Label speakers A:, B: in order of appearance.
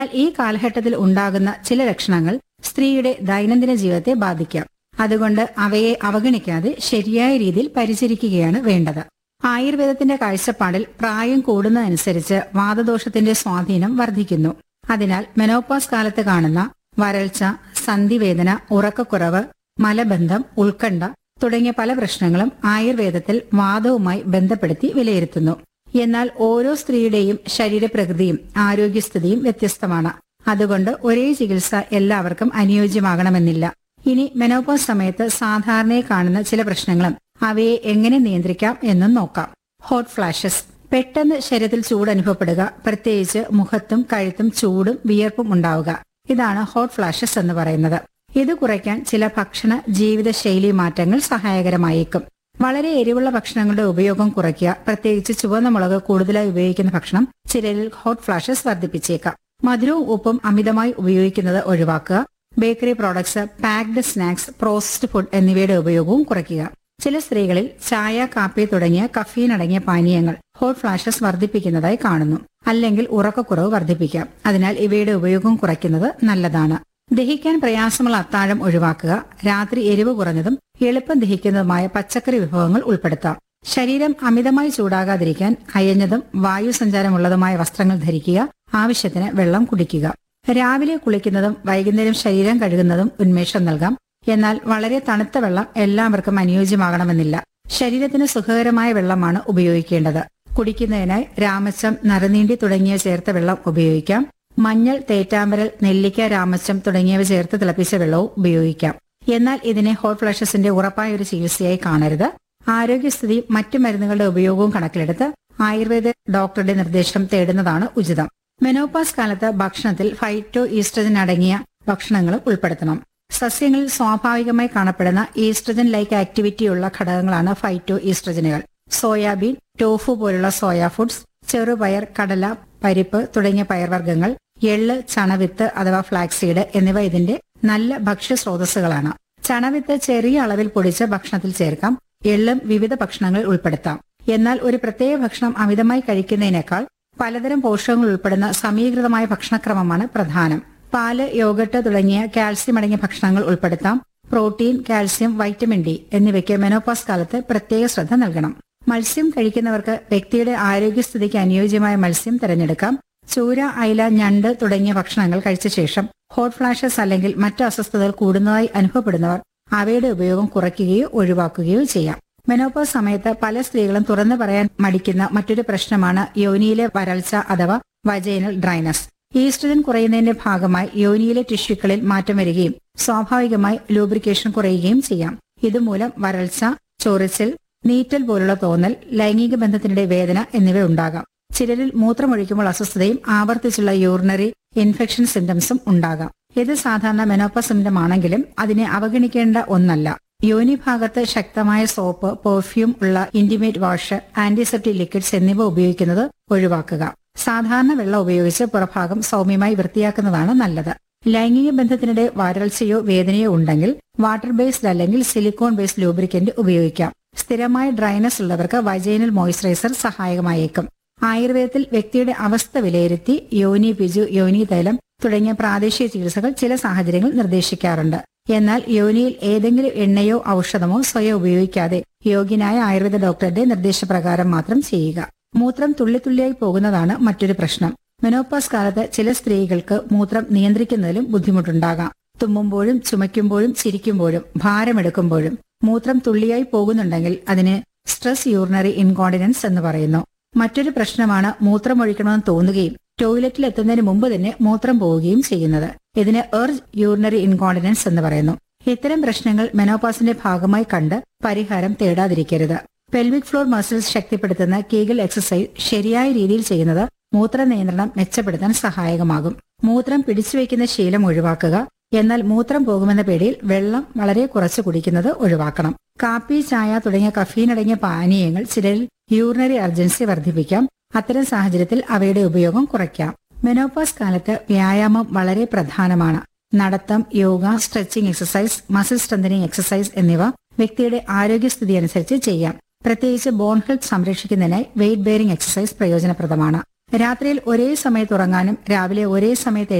A: എന്നാൽ ഈ കാലഘട്ടത്തിൽ ഉണ്ടാകുന്ന ചില ലക്ഷണങ്ങൾ സ്ത്രീയുടെ ദൈനംദിന ജീവിതത്തെ ബാധിക്കാം അതുകൊണ്ട് അവയെ അവഗണിക്കാതെ ശരിയായ രീതിയിൽ പരിചരിക്കുകയാണ് വേണ്ടത് ആയുർവേദത്തിന്റെ കാഴ്ചപ്പാടിൽ പ്രായം കൂടുന്നതനുസരിച്ച് വാദദോഷത്തിന്റെ സ്വാധീനം വർദ്ധിക്കുന്നു അതിനാൽ മെനോപാസ് കാലത്ത് കാണുന്ന വരൾച്ച സന്ധിവേദന ഉറക്കക്കുറവ് മലബന്ധം ഉത്കണ്ഠ തുടങ്ങിയ പല പ്രശ്നങ്ങളും ആയുർവേദത്തിൽ വാദവുമായി ബന്ധപ്പെടുത്തി വിലയിരുത്തുന്നു എന്നാൽ ഓരോ സ്ത്രീയുടെയും ശരീരപ്രകൃതിയും ആരോഗ്യസ്ഥിതിയും വ്യത്യസ്തമാണ് അതുകൊണ്ട് ഒരേ ചികിത്സ എല്ലാവർക്കും അനുയോജ്യമാകണമെന്നില്ല ഇനി മെനോപോസ് സമയത്ത് സാധാരണയായി കാണുന്ന ചില പ്രശ്നങ്ങളും അവയെ എങ്ങനെ നിയന്ത്രിക്കാം എന്നും നോക്കാം ഹോട്ട് ഫ്ലാഷസ് പെട്ടെന്ന് ശരീരത്തിൽ ചൂട് അനുഭവപ്പെടുക പ്രത്യേകിച്ച് മുഖത്തും കഴുത്തും ചൂടും വിയർപ്പും ഉണ്ടാവുക ഇതാണ് ഹോട്ട് ഫ്ലാഷസ് എന്ന് പറയുന്നത് ഇത് കുറയ്ക്കാൻ ചില ഭക്ഷണ ജീവിതശൈലി മാറ്റങ്ങൾ സഹായകരമായേക്കും വളരെ എരിവുള്ള ഭക്ഷണങ്ങളുടെ ഉപയോഗം കുറയ്ക്കുക പ്രത്യേകിച്ച് ചുവന്ന മുളക് കൂടുതലായി ഉപയോഗിക്കുന്ന ഭക്ഷണം ചിലരിൽ ഹോട്ട് ഫ്ലാഷസ് വർദ്ധിപ്പിച്ചേക്കാം മധുരവും ഉപ്പും അമിതമായി ഉപയോഗിക്കുന്നത് ഒഴിവാക്കുക bakery products packed snacks processed food എന്നിവയുടെ ഉപയോഗവും കുറയ്ക്കുക ചില സ്ത്രീകളിൽ ചായ കാപ്പി തുടങ്ങിയ കഫീൻ അടങ്ങിയ പാനീയങ്ങൾ ഹോട്ട് ഫ്ലാഷസ് വർദ്ധിപ്പിക്കുന്നതായി കാണുന്നു അല്ലെങ്കിൽ ഉറക്കക്കുറവ് വർദ്ധിപ്പിക്കാം അതിനാൽ ഇവയുടെ ഉപയോഗം കുറയ്ക്കുന്നത് നല്ലതാണ് ദഹിക്കാൻ പ്രയാസമുള്ള അത്താഴം ഒഴിവാക്കുക രാത്രി എരിവ് കുറഞ്ഞതും എളുപ്പം ദഹിക്കുന്നതുമായ പച്ചക്കറി വിഭവങ്ങൾ ഉൾപ്പെടുത്താം ശരീരം അമിതമായി ചൂടാകാതിരിക്കാൻ അയഞ്ഞതും വായു സഞ്ചാരമുള്ളതുമായ വസ്ത്രങ്ങൾ ധരിക്കുക ആവശ്യത്തിന് വെള്ളം കുടിക്കുക രാവിലെ കുളിക്കുന്നതും വൈകുന്നേരം ശരീരം കഴുകുന്നതും ഉന്മേഷം നൽകാം എന്നാൽ വളരെ തണുത്ത വെള്ളം എല്ലാവർക്കും അനുയോജ്യമാകണമെന്നില്ല ശരീരത്തിന് സുഖകരമായ വെള്ളമാണ് ഉപയോഗിക്കേണ്ടത് കുടിക്കുന്നതിനായി രാമച്ചം നറുനീണ്ടി തുടങ്ങിയ ചേർത്ത വെള്ളം ഉപയോഗിക്കാം മഞ്ഞൾ തേറ്റാമ്പരൽ നെല്ലിക്ക രാമച്ചം തുടങ്ങിയവ ചേർത്ത് തിളപ്പിച്ച വെള്ളവും ഉപയോഗിക്കാം എന്നാൽ ഇതിനെ ഹോട്ട് ഫ്ലഷസിന്റെ ഉറപ്പായ ഒരു ചികിത്സയായി കാണരുത് ആരോഗ്യസ്ഥിതി മറ്റു മരുന്നുകളുടെ ഉപയോഗവും കണക്കിലെടുത്ത് ആയുർവേദ ഡോക്ടറുടെ നിർദ്ദേശം തേടുന്നതാണ് ഉചിതം മെനോപാസ് കാലത്ത് ഭക്ഷണത്തിൽ ഫൈറ്റോ ഈസ്ട്രജൻ അടങ്ങിയ ഭക്ഷണങ്ങളും ഉൾപ്പെടുത്തണം സസ്യങ്ങളിൽ സ്വാഭാവികമായി കാണപ്പെടുന്ന ഈസ്ട്രജൻ ലൈക്ക് ആക്ടിവിറ്റിയുള്ള ഘടകങ്ങളാണ് ഫൈറ്റോ ഈസ്ട്രജനുകൾ സോയാബീൻ ടോഫു പോലുള്ള സോയാ ഫുഡ്സ് ചെറുപയർ കടല പരിപ്പ് തുടങ്ങിയ പയർവർഗ്ഗങ്ങൾ എള്ള് ചണവിത്ത് അഥവാ ഫ്ലാക്സീഡ് എന്നിവ ഇതിന്റെ നല്ല ഭക്ഷ്യ സ്രോതസ്സുകളാണ് ചണവിത്ത് ചെറിയ അളവിൽ പൊടിച്ച് ഭക്ഷണത്തിൽ ചേർക്കാം എള്ളും വിവിധ ഭക്ഷണങ്ങളിൽ ഉൾപ്പെടുത്താം എന്നാൽ ഒരു പ്രത്യേക ഭക്ഷണം അമിതമായി കഴിക്കുന്നതിനേക്കാൾ പലതരം പോഷകങ്ങൾ ഉൾപ്പെടുന്ന സമീകൃതമായ ഭക്ഷണക്രമമാണ് പ്രധാനം പാല് യോഗട്ട് തുടങ്ങിയ കാൽസ്യം അടങ്ങിയ ഭക്ഷണങ്ങൾ ഉൾപ്പെടുത്താം പ്രോട്ടീൻ കാൽസ്യം വൈറ്റമിൻ ഡി എന്നിവയ്ക്ക് മെനോപാസ് കാലത്ത് പ്രത്യേക ശ്രദ്ധ നൽകണം മത്സ്യം കഴിക്കുന്നവർക്ക് വ്യക്തിയുടെ ആരോഗ്യസ്ഥിതിക്ക് അനുയോജ്യമായ മത്സ്യം തിരഞ്ഞെടുക്കാം ചൂര അയില ഞണ്ട് തുടങ്ങിയ ഭക്ഷണങ്ങൾ കഴിച്ച ശേഷം ഹോട്ട് ഫ്ലാഷസ് അല്ലെങ്കിൽ മറ്റു അസ്വസ്ഥതകൾ കൂടുന്നതായി അനുഭവപ്പെടുന്നവർ അവയുടെ ഉപയോഗം കുറയ്ക്കുകയോ ഒഴിവാക്കുകയോ ചെയ്യാം മെനോപോസ് സമയത്ത് പല സ്ത്രീകളും തുറന്നു പറയാൻ മടിക്കുന്ന മറ്റൊരു പ്രശ്നമാണ് യോനിയിലെ വരൾച്ച അഥവാ വജൈനൽ ഡ്രൈനസ് ഈസ്ട്രജൻ കുറയുന്നതിന്റെ ഭാഗമായി യോനിയിലെ ടിഷ്യൂക്കളിൽ മാറ്റം വരികയും സ്വാഭാവികമായി ലൂബ്രിക്കേഷൻ കുറയുകയും ചെയ്യാം ഇതുമൂലം വരൾച്ച ചൊറിച്ചിൽ നീറ്റൽ പോലുള്ള തോന്നൽ ലൈംഗിക ബന്ധത്തിനിടെ വേദന എന്നിവ ഉണ്ടാകാം ചിലരിൽ മൂത്രമൊഴിക്കുമ്പോൾ അസ്വസ്ഥതയും ആവർത്തിച്ചുള്ള യൂറിനറി ഇൻഫെക്ഷൻ സിംറ്റംസും ഉണ്ടാകാം ഇത് സാധാരണ മെനോപ്പ സിംറ്റം ആണെങ്കിലും അതിനെ അവഗണിക്കേണ്ട ഒന്നല്ല യോനി ഭാഗത്ത് ശക്തമായ സോപ്പ് പെർഫ്യൂം ഉള്ള ഇന്റിമേറ്റ് വാഷ് ആന്റിസെപ്റ്റിക് ലിക്വിഡ്സ് എന്നിവ ഉപയോഗിക്കുന്നത് ഒഴിവാക്കുക സാധാരണ വെള്ളം ഉപയോഗിച്ച് പുറഭാഗം സൗമ്യമായി വൃത്തിയാക്കുന്നതാണ് നല്ലത് ലൈംഗിക ബന്ധത്തിനിടെ വരൾച്ചയോ വേദനയോ ഉണ്ടെങ്കിൽ വാട്ടർ ബേസ്ഡ് അല്ലെങ്കിൽ സിലിക്കോൺ ബേസ്ഡ് ലൂബ്രിക്കന്റ് ഉപയോഗിക്കാം സ്ഥിരമായ ഡ്രൈനസ് ഉള്ളവർക്ക് വജൈനൽ മോയ്സ്ചറൈസർ സഹായകമായേക്കും ആയുർവേദത്തിൽ വ്യക്തിയുടെ അവസ്ഥ വിലയിരുത്തി യോനി പിജു യോനി തൈലം തുടങ്ങിയ പ്രാദേശിക ചികിത്സകൾ ചില സാഹചര്യങ്ങളിൽ നിർദ്ദേശിക്കാറുണ്ട് എന്നാൽ യോനിയിൽ ഏതെങ്കിലും എണ്ണയോ ഔഷധമോ സ്വയം ഉപയോഗിക്കാതെ യോഗ്യനായ ആയുർവേദ ഡോക്ടറുടെ നിർദ്ദേശപ്രകാരം മാത്രം ചെയ്യുക മൂത്രം തുള്ളിത്തുള്ളിയായി പോകുന്നതാണ് മറ്റൊരു പ്രശ്നം മെനോപ്പാസ് കാലത്ത് ചില സ്ത്രീകൾക്ക് മൂത്രം നിയന്ത്രിക്കുന്നതിലും ബുദ്ധിമുട്ടുണ്ടാകാം തുമ്മുമ്പോഴും ചുമയ്ക്കുമ്പോഴും ചിരിക്കുമ്പോഴും ഭാരമെടുക്കുമ്പോഴും മൂത്രം തുള്ളിയായി പോകുന്നുണ്ടെങ്കിൽ അതിന് സ്ട്രെസ് യൂറിനറി ഇൻകോണ്ടിനൻസ് എന്ന് പറയുന്നു മറ്റൊരു പ്രശ്നമാണ് മൂത്രമൊഴിക്കണമെന്ന് തോന്നുകയും ടോയ്ലറ്റിൽ എത്തുന്നതിന് മുമ്പ് തന്നെ മൂത്രം പോവുകയും ചെയ്യുന്നത് ഇതിന് എർജ് യൂറിനറി ഇൻകോണ്ടിനൻസ് എന്ന് പറയുന്നു ഇത്തരം പ്രശ്നങ്ങൾ മെനോപാസിന്റെ ഭാഗമായി കണ്ട് പരിഹാരം തേടാതിരിക്കരുത് പെൽവിക് ഫ്ലോർ മസിൽസ് ശക്തിപ്പെടുത്തുന്ന കീഗൽ എക്സസൈസ് ശരിയായ രീതിയിൽ ചെയ്യുന്നത് മൂത്ര നിയന്ത്രണം മെച്ചപ്പെടുത്താൻ സഹായകമാകും മൂത്രം പിടിച്ചുവെക്കുന്ന ശീലം ഒഴിവാക്കുക എന്നാൽ മൂത്രം പോകുമെന്ന പേടിയിൽ വെള്ളം വളരെ കുറച്ച് കുടിക്കുന്നത് ഒഴിവാക്കണം കാപ്പി ചായ തുടങ്ങിയ കഫീൻ അടങ്ങിയ പാനീയങ്ങൾ ചിലരിൽ യൂറിനറി അർജൻസി വർദ്ധിപ്പിക്കാം അത്തരം സാഹചര്യത്തിൽ അവയുടെ ഉപയോഗം കുറയ്ക്കാം മെനോപാസ് കാലത്ത് വ്യായാമം വളരെ പ്രധാനമാണ് നടത്തം യോഗ stretching exercise muscle strengthening exercise എന്നിവ വ്യക്തിയുടെ ആരോഗ്യസ്ഥിതി അനുസരിച്ച് ചെയ്യാം പ്രത്യേകിച്ച് ബോൺ ഹെൽത്ത് സംരക്ഷിക്കുന്നതിനായി വെയിറ്റ് ബെയറിംഗ് എക്സസൈസ് പ്രയോജനപ്രദമാണ് രാത്രിയിൽ ഒരേ സമയത്ത് ഉറങ്ങാനും രാവിലെ ഒരേ സമയത്ത്